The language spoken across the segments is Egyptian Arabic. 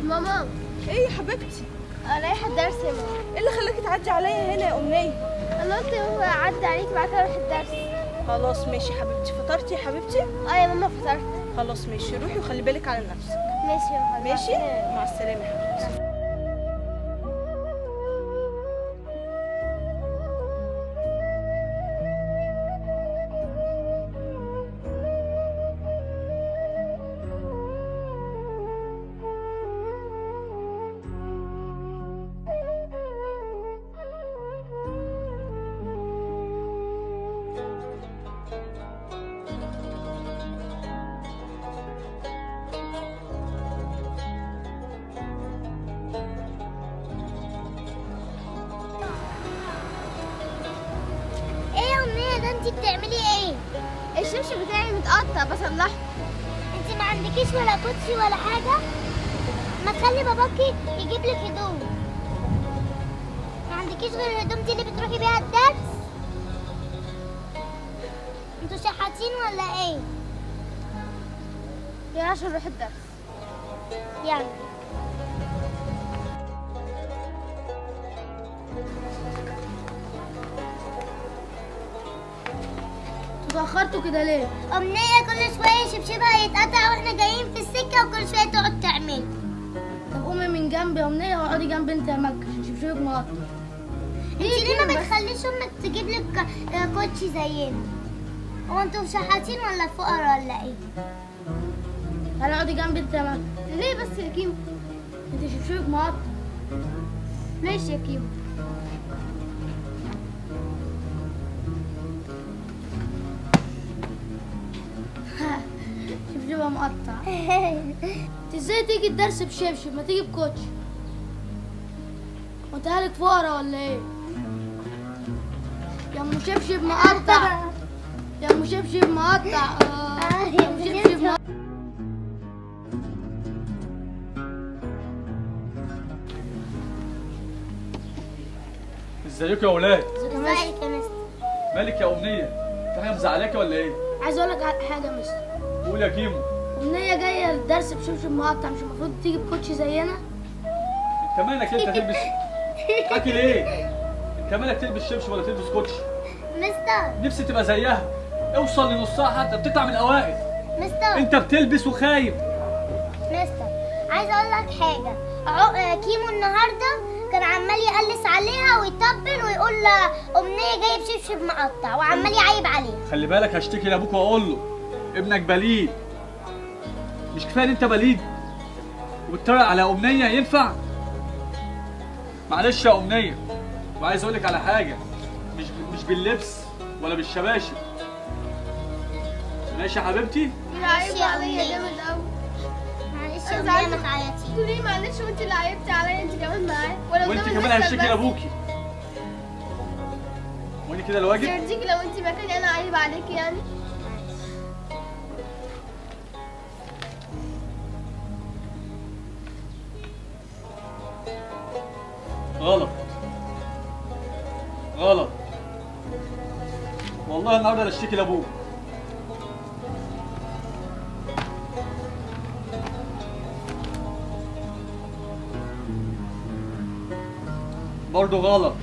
ماما ايه يا حبيبتي انا رايحه الدرس يا ماما ايه اللي خلاكي تعدي عليا هنا يا امنيه انا قلت هو اعدي عليك بعد كده اروح الدرس خلاص ماشي يا حبيبتي فطرتي يا حبيبتي اه يا ماما فطرت خلاص ماشي روحي وخلي بالك على نفسك ماشي يا ماما ماشي مع السلامه يا حبيبتي ايه يا امنيه ده انت بتعملي ايه الشبشب بتاعي متقطع بصلحه انت ما عندكيش ولا كوتشي ولا حاجه ما تخلي باباكي يجيب لك هدوم ما عندكيش غير الهدوم دي اللي بتروحي بيها الدرس انتوا شحاتين ولا ايه يلا عشان نروح الدرس يلا اتاخرتوا كده ليه امنيه كل شويه شبشبها يتقطع واحنا جايين في السكه وكل شويه تقعد تعمل طب قومي من جنبي يا امنيه واقعدي جنب انت يا مكه عشان شبشبك مقطع انت ليه ما بتخليش امك تجيب لك آه، كوتشي زينا هو انتوا شحاتين ولا فقراء ولا ايه تعالي اقعدي جنبي انت يا مكه ليه بس يا كيمو انت شبشبك مقطع ماشي يا كيمو شبشبها مقطع انت ازاي تيجي الدرس بشبشب ما تيجي بكوتش وانت هالك فقرا ولا ايه يا ام شبشب مقطع يا ام شبشب مقطع آه، يا ام شبشب مقطع ازيكم يا اولاد ازيك يا مستر مالك يا امنيه في حاجه مزعلاكي ولا ايه عايز اقول لك على حاجه يا مستر قول يا كيمو امنيه جايه الدرس بشبشب مقطع مش المفروض تيجي بكوتش زينا انت مالك انت تلبس حكي ليه انت مالك تلبس شبشب ولا تلبس كوتش مستر نفسي تبقى زيها اوصل لنصها حتى بتطلع من الاوائل مستر انت بتلبس وخايب مستر عايز اقول لك حاجه عق- آه، كيمو النهارده كان عمال يقلس عليها ويطبل ويقول لها امنيه جايب شبشب مقطع وعمال يعيب عليها خلي بالك هشتكي لابوك واقول له ابنك بليد مش كفايه ان انت بليد وبتتريق على امنيه ينفع معلش يا امنيه وعايز اقول لك على حاجه مش مش باللبس ولا بالشباشب ماشي يا حبيبتي عيب يا عليا أمنية. جامد قوي معلش يا أنا امنيه ما زعلت. تعيطيش تقولي معلش وانت اللي عيبتي عليا انت كمان معايا ولا وانت قدام كمان المستر هشتكي بس. لابوكي وانت كده الواجب يرضيكي لو انت مكاني انا عيب عليكي يعني غلط غلط والله النهارده هشتكي لابوك برضه غلط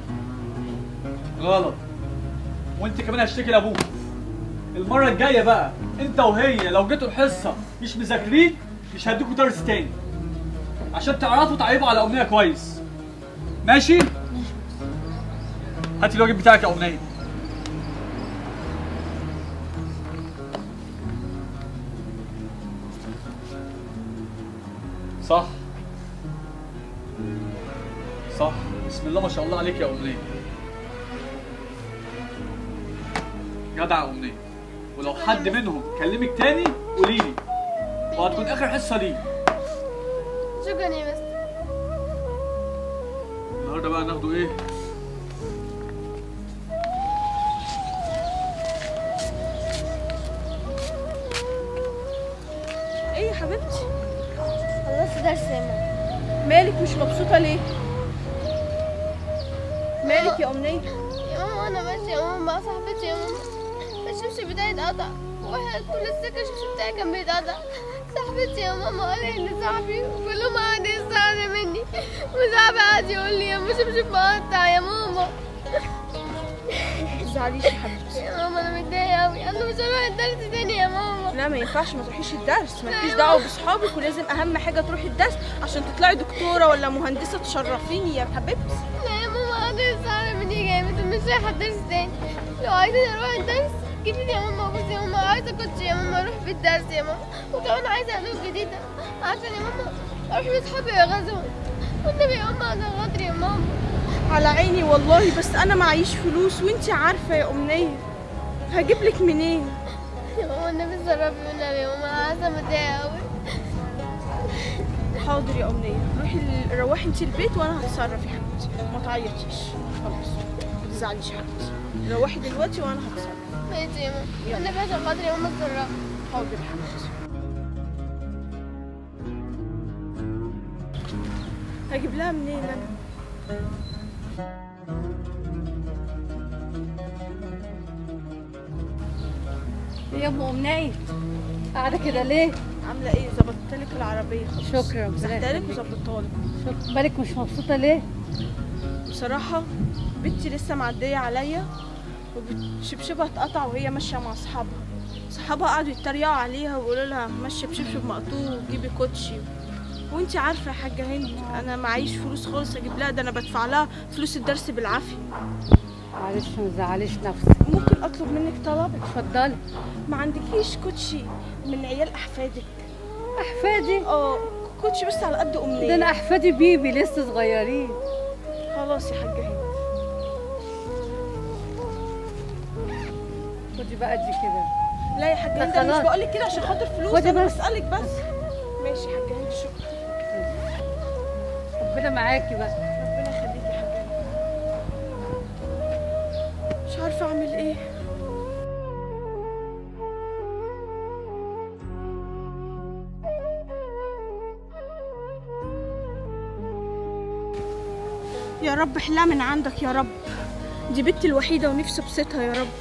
غلط وانت كمان هشتكي لابوك المره الجايه بقى انت وهي لو جيتوا الحصه مش مذاكرين مش هديكوا درس تاني عشان تعرفوا تعيبوا على امنيه كويس ماشي هات الواجب بتاعك يا امنيه صح صح بسم الله ما شاء الله عليك يا امنيه جدع يا امنيه ولو حد منهم كلمك تاني قولي لي وهتكون اخر حصه ليه شكرا يا مستر النهارده بقى ناخده ايه ايه يا حبيبتي خلصت درس يا ماما مالك مش مبسوطه ليه مالك يا امنيه يا ماما وانا ماشيه يا ماما مع صاحبتي يا ماما الشبشب بتاعي اتقطع واحنا طول السكه الشبشب بتاعي كان بيتقطع صاحبتي يا ماما قالت لي صاحبي وكلهم قاعدين يستعرضوا مني وصاحبي قاعد يقول لي يا مش مش مقطع يا ماما ما تزعليش يا حبيبتي يا ماما انا متضايقه قوي انا مش هروح الدرس تاني يا ماما لا ما ينفعش ما تروحيش الدرس مالكيش دعوه باصحابك ولازم اهم حاجه تروحي الدرس عشان تطلعي دكتوره ولا مهندسه تشرفيني يا حبيبتي لا يا ماما قاعدين يستعرضوا مني جامد ومش رايحه الدرس تاني لو عايزاني اروح الدرس جيبيني يا ماما بصي يا ماما عايزه كوتشي يا ماما اروح في الدرس يا ماما وكمان عايزه هدوم جديده عشان يا ماما اروح لاصحابي واغزهم والنبي يا ماما انا غدر يا ماما على عيني والله بس انا معيش فلوس وانتي عارفه يا امنيه هجيب لك منين يا ماما النبي صرفني والنبي يا ماما انا عايزه متضايقه قوي حاضر يا امنيه روحي ال- روحي انتي البيت وانا هتصرف يا حبيبتي ما تعيطيش خلاص ما تزعليش يا حبيبتي روحي دلوقتي وانا هتصرف ماشي يا ماما والنبي عشان خاطري يا ماما اتصرفي حاضر يا حبيبتي هجيب لها منين انا يا ام امنيه قاعده كده ليه عامله ايه ظبطت لك العربيه خلاص شكرا مسحتها لك وظبطتها لك شكرا بالك مش مبسوطه ليه بصراحه بنتي لسه معديه عليا وشبشبها اتقطع وهي ماشيه مع اصحابها صحابها قعدوا يتريقوا عليها ويقولوا لها ماشيه بشبشب مقطوع وجيبي كوتشي وانتي عارفه يا حاجه هند انا معيش فلوس خالص اجيب لها ده انا بدفع لها فلوس الدرس بالعافيه معلش ما تزعليش نفسك ممكن اطلب منك طلب اتفضلي ما عندكيش كوتشي من عيال احفادك احفادي اه كوتشي بس على قد ده امنيه انا احفادي بيبي لسه صغيرين خلاص يا حاجه هند خدي بقى دي كده لا يا حاجه ده هند انا خلاص. مش بقول لك كده عشان خاطر فلوس خدي انا بس. بسالك بس ماشي يا حاجه هند شكرا ربنا معاكي بقى ربنا يخليكي يا حاجه هند مش عارفه اعمل ايه يا رب احلى من عندك يا رب دي بنتي الوحيدة ونفسي ابسطها يا رب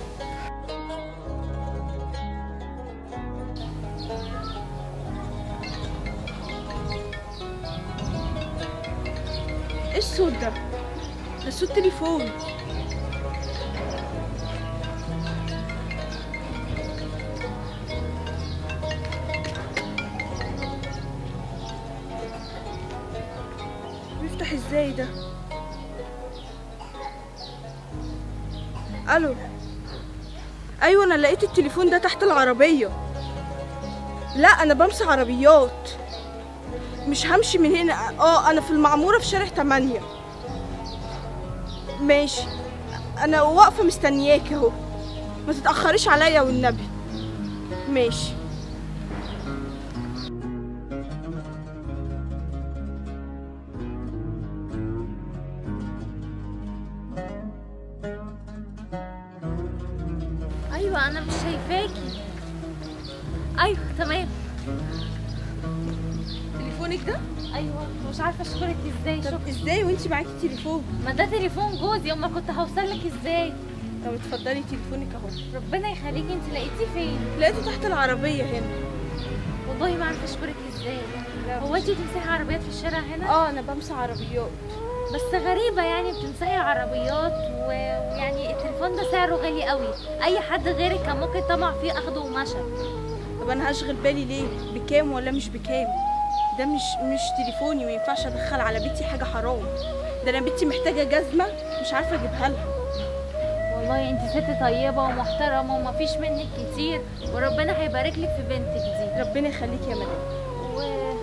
ايه الصوت ده؟ ده صوت تليفون بيفتح ازاي ده؟ الو ايوه انا لقيت التليفون ده تحت العربيه لا انا بمسح عربيات مش همشي من هنا اه انا في المعموره في شارع 8 ماشي انا واقفه مستنياك اهو ما تتاخريش عليا والنبي ماشي ايوه انا مش شايفاكي ايوه تمام تليفونك ده ايوه مش عارفه اشكرك ازاي طب شكرا ازاي وانتي معاكي تليفون ما ده تليفون جوزي امال كنت هوصل لك ازاي طب اتفضلي تليفونك اهو ربنا يخليكي انت لقيتيه فين لقيته تحت العربيه هنا والله ما عارفه اشكرك ازاي هو انت بتمسحي عربيات في الشارع هنا اه انا بمسح عربيات بس غريبه يعني بتمسحي عربيات و- ويعني التليفون ده سعره غالي قوي اي حد غيرك كان ممكن طمع فيه اخده ومشى طب انا هشغل بالي ليه بكام ولا مش بكام ده مش مش تليفوني ما ينفعش ادخل على بيتي حاجه حرام ده انا بنتي محتاجه جزمه مش عارفه اجيبها لها والله انت ست طيبه ومحترمه ومفيش منك كتير وربنا هيبارك لك في بنتك دي ربنا يخليك يا مدام و...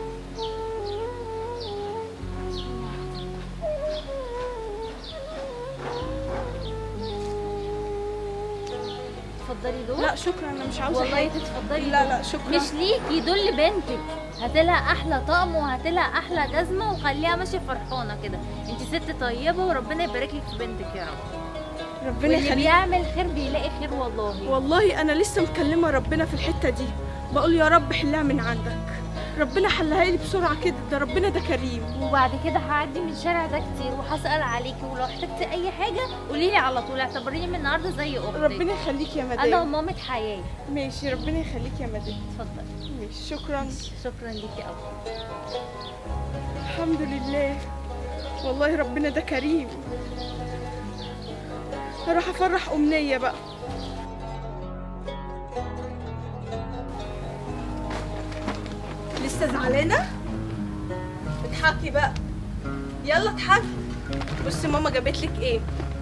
تفضلي دول لا شكرا انا مش عاوزه والله حاجه تتفضلي لا دول. لا شكرا مش ليكي دول لبنتك هاتلها احلى طقم وهاتلها احلى جزمه وخليها ماشيه فرحانه كده انت ست طيبه وربنا يبارك لك في بنتك يا رب ربنا واللي يخليك بيعمل خير بيلاقي خير والله والله انا لسه مكلمه ربنا في الحته دي بقول يا رب حلها من عندك ربنا حلها لي بسرعه كده ده ربنا ده كريم وبعد كده هعدي من الشارع ده كتير وهسأل عليكي ولو احتجتي اي حاجة قولي لي على طول اعتبريني من النهارده زي اختك ربنا يخليك يا انا مدام ومامة حياة ماشي ربنا يخليك يا مدام اتفضلي ماشي شكرا شكرا ليكي قوي الحمد لله والله ربنا ده كريم هروح افرح امنيه بقى لسه زعلانه اضحكي بقى يلا اضحكي بصي ماما جابت لك ايه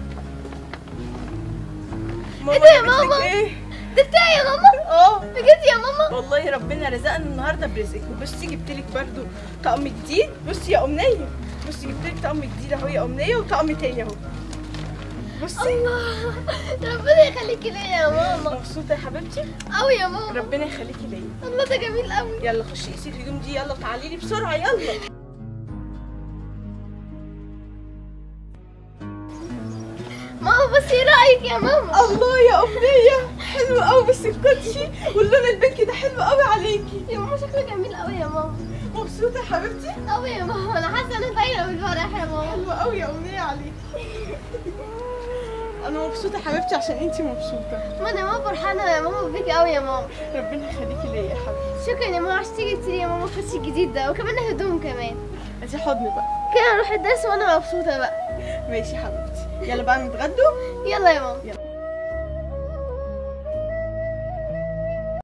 ماما إيه ده يا جابت لك ماما؟ ايه ده بتاعي يا ماما اه بجد يا ماما والله ربنا رزقنا النهارده برزقك وبصي جبت لك برضو طقم جديد بصي يا امنيه بصي جبت لك طقم جديد اهو يا امنيه وطقم تاني اهو بصي الله ربنا يخليكي ليا يا ماما مبسوطه يا حبيبتي قوي يا ماما ربنا يخليكي ليا الله ده جميل قوي يلا خشي قيسي الهدوم دي يلا تعالي لي بسرعه يلا ماما بصي ايه رايك يا ماما الله يا امنيه حلو قوي بس الكوتشي واللون البنك ده حلو قوي عليكي يا ماما شكله جميل قوي يا ماما مبسوطه يا حبيبتي قوي يا ماما انا حاسه ان انا طايره بالفرح يا ماما حلو قوي يا امنيه عليكي انا مبسوطه يا حبيبتي عشان انتي مبسوطه ما انا ماما فرحانه يا ماما بيكي قوي يا ماما ربنا يخليكي ليا يا حبيبتي شكرا يا ماما عشان تيجي تشتري يا ماما الكوتشي الجديد ده وكمان هدوم كمان ادي حضن بقى كده اروح الدرس وانا مبسوطه بقى ماشي يا حبيبتي يلا بقى نتغدوا يلا يا ماما يلا